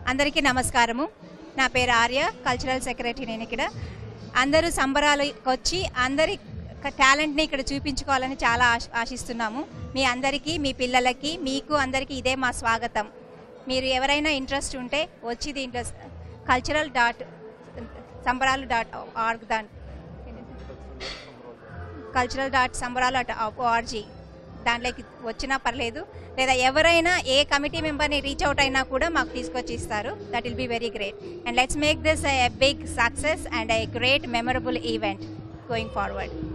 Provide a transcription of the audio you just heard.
అందరికీ నమస్కారము నా పేరు ఆర్య కల్చరల్ సెక్రటరీ నేను ఇక్కడ అందరూ సంబరాలకు వచ్చి అందరి టాలెంట్ని ఇక్కడ చూపించుకోవాలని చాలా ఆశ ఆశిస్తున్నాము మీ అందరికీ మీ పిల్లలకి మీకు అందరికీ ఇదే మా స్వాగతం మీరు ఎవరైనా ఇంట్రెస్ట్ ఉంటే వచ్చి దీంట్లో cultural dot Sambaralu dot org దాని cultural dot Sambaralu dot org దాంట్లోకి వచ్చినా పర్లేదు లేదా ఎవరైనా ఏ కమిటీ మెంబర్ని రీచ్ అవుట్ అయినా కూడా మాకు తీసుకొచ్చి ఇస్తారు that will be very great and let's make this a big success and a great memorable event going forward